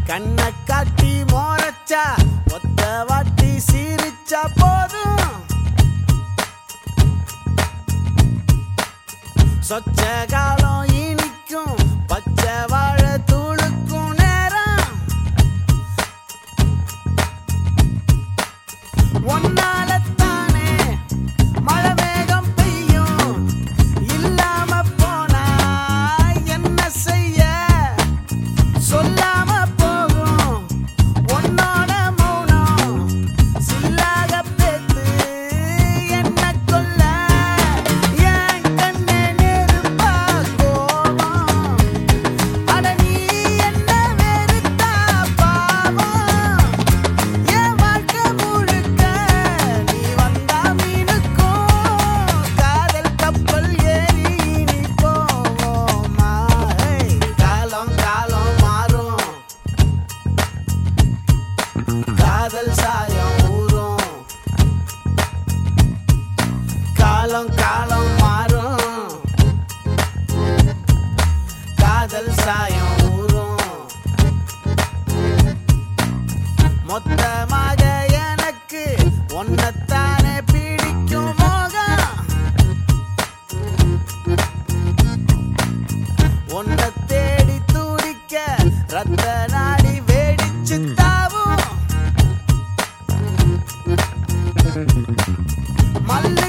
கண்ணை காட்டி மோரச்சா ஒத்த வாட்டி சீரிச்சா போதும் சொச்ச காலம் இனிக்கும் பச்சை வாழை தூளுக்கும் நேரம் ஒன்னாலத்தானே மழை மேகம் பெய்யும் இல்லாம போனா என்ன செய்ய சொல்லாம போகும் உன்னோட மௌனம் சில்லாக பேத்து என்ன கொல்ல என் கண்ணே நெருப்பா கோவம் அட நீ என்ன வெறுத்தா பாவம் என் வாழ்க்கை முழுக்க நீ வந்தா மீனுக்கும் காதல் கப்பல் ஏறி நீ போவோமா ஹேய், காலம் காலம் மாறும் காதல் சாயம் ஊறும் காலம் காலம் மாறும் காதல் சாயம் ஊறும் மொத்தமாக எனக்கு ஒன்னத்தானே பிடிக்கும் மோகம் உன்னை தேடி துடிக்க ரத்த நாடி வேடிச்சு தாவும் மல்ல